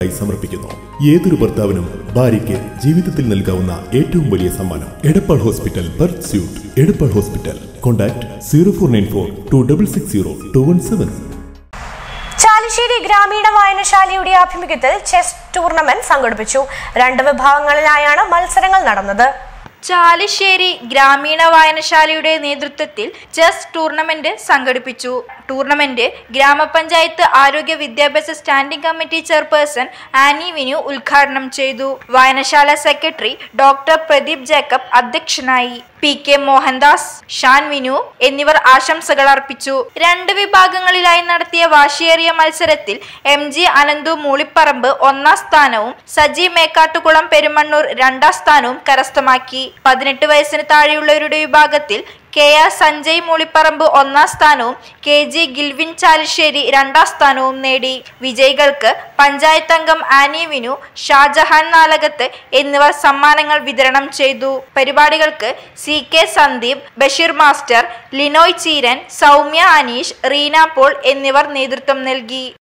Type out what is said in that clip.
ആയി സമർപ്പിക്കുന്നു ഏതൊരു ഭർത്താവിനും ഭാര്യയ്ക്ക് ജീവിതത്തിൽ നൽകാവുന്ന ഏറ്റവും വലിയ സമ്മാനം Edappal hospital birth suite Edappal hospital contact zero four nine four two double six zero two one seven Chalissery ഗ്രാമീണ വായനശാലയുടെ ആഭിമുഖ്യത്തിൽ ചെസ് ടൂർണമെന്റ് സംഘടിപ്പിച്ചു രണ്ട് വിഭാഗങ്ങളിലായാണ് മത്സരങ്ങൾ നടന്നത് ചാലിശ്ശേരി ഗ്രാമീണ വായനശാലയുടെ നേതൃത്വത്തിൽ ചെസ് ടൂർണമെന്റ് സംഘടിപ്പിച്ചു ടൂർണമെന്റ് ഗ്രാമപഞ്ചായത്ത് ആരോഗ്യ വിദ്യാഭ്യാസ standing committee chairperson Annie Vinu ഉദ്ഘാടനം ചെയ്തു വായനശാല സെക്രട്ടറി ഡോക്ടർ പ്രദീപ് ജേക്കബ് അധ്യക്ഷനായി പി കെ മോഹൻദാസ് ഷാൻ വിനു എന്നിവർ ആശംസകൾ അർപ്പിച്ചു രണ്ട് വിഭാഗങ്ങളിലായി നടത്തിയ വാശിയേറിയ മത്സരത്തിൽ എം ജി അനന്തു മൂളിപ്പറമ്പ് ഒന്നാം സ്ഥാനവും സജി മേക്കാട്ടുകുളം പെരുമണ്ണൂർ രണ്ടാം സ്ഥാനവും കരസ്ഥമാക്കി പതിനെട്ട് വയസ്സിന് താഴെയുള്ളവരുടെ വിഭാഗത്തിൽ കെ ആർ സഞ്ജയ് മൂളിപ്പറമ്പ് ഒന്നാം സ്ഥാനവും കെ ജി ഗിൽവിൻ ചാലിശ്ശേരി രണ്ടാം സ്ഥാനവും നേടി വിജയികൾക്ക് പഞ്ചായത്ത് അംഗം ആനി വിനു ഷാജഹാൻ നാലകത്ത് എന്നിവർ സമ്മാനങ്ങൾ വിതരണം ചെയ്തു പരിപാടികൾക്ക് C K Sandeep Basheer master Linoy Cheeran Soumya Aneesh Reena Paul എന്നിവർ നേതൃത്വം നൽകി